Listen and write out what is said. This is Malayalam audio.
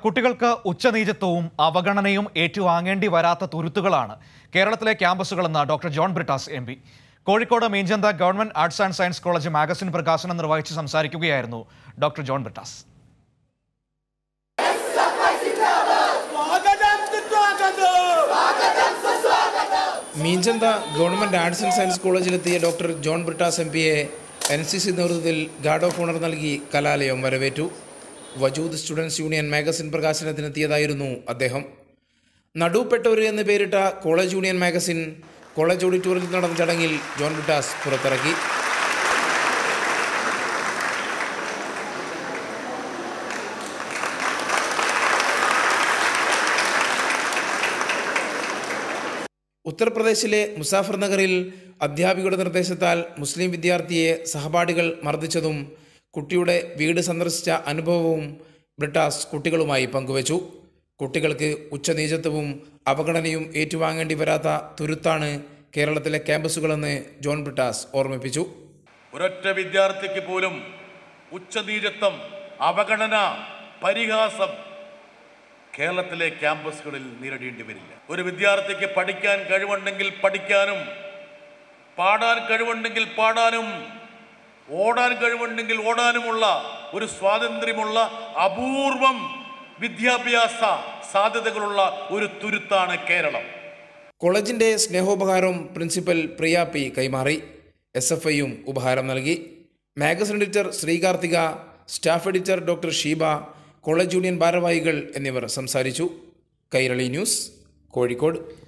കുട്ടികൾക്ക് ഉച്ചനീചത്വവും അവഗണനയും ഏറ്റുവാങ്ങേണ്ടി വരാത്ത തുരുത്തുകളാണ് കേരളത്തിലെ ക്യാമ്പസുകളെന്ന് doctor John Brittas M P Kozhikode Meenchanda government arts and science college magazine പ്രകാശനം നിർവഹിച്ച് സംസാരിക്കുകയായിരുന്നു doctor John Brittas Meenchanda government arts and science കോളേജിലെത്തിയ ഡോക്ടർ ജോൺ ബ്രിട്ടാസ് എം പിയെ എൻ സി സി നേതൃത്വത്തിൽ ഗാർഡ് ഓഫ് ഓണർ നൽകി കലാലയം വരവേറ്റു വജൂദ് സ്റ്റുഡൻസ് യൂണിയൻ മാഗസിൻ പ്രകാശനത്തിനെത്തിയതായിരുന്നു അദ്ദേഹം നടുപ്പെട്ടവര് എന്ന് പേരിട്ട കോളേജ് യൂണിയൻ മാഗസിൻ കോളേജ് ഓഡിറ്റോറിയത്തിൽ നടന്ന ചടങ്ങിൽ ജോൺ ബ്രിട്ടാസ് പുറത്തിറക്കി ഉത്തർപ്രദേശിലെ മുസാഫർ നഗറിൽ അധ്യാപികയുടെ നിർദ്ദേശത്താൽ മുസ്ലിം വിദ്യാർത്ഥിയെ സഹപാഠികൾ മർദ്ദിച്ചതും കുട്ടിയുടെ വീട് സന്ദർശിച്ച അനുഭവവും ബ്രിട്ടാസ് കുട്ടികളുമായി പങ്കുവച്ചു കുട്ടികൾക്ക് ഉച്ചനീചത്വവും അവഗണനയും ഏറ്റുവാങ്ങേണ്ടി വരാത്ത തുരുത്താണ് കേരളത്തിലെ ക്യാമ്പസുകളെന്ന് ജോൺ ബ്രിട്ടാസ് ഓർമ്മിപ്പിച്ചു ഒരൊറ്റ വിദ്യാർത്ഥിക്ക് പോലും ഉച്ചനീചത്വം അവഗണന പരിഹാസം കേരളത്തിലെ ക്യാമ്പസുകളിൽ നേരിടേണ്ടി വരില്ല ഒരു വിദ്യാർത്ഥിക്ക് പഠിക്കാൻ കഴിവുണ്ടെങ്കിൽ പഠിക്കാനും പാടാൻ കഴിവുണ്ടെങ്കിൽ പാടാനും ഓടാൻ കഴിവുണ്ടെങ്കിൽ ഓടാനുമുള്ള ഒരു സ്വാതന്ത്ര്യമുള്ള അപൂർവം വിദ്യാഭ്യാസ സാധ്യതകളുള്ള ഒരു തുരുത്താണ് കേരളം കോളേജിന്റെ സ്നേഹോപഹാരം പ്രിൻസിപ്പൽ പ്രിയ പി കൈമാറി എസ് എഫ് ഐയും ഉപഹാരം നൽകി magazine editor Sreekarthika staff editor doctor Sheeba college union ഭാരവാഹികൾ എന്നിവർ സംസാരിച്ചു കൈരളി ന്യൂസ് കോഴിക്കോട്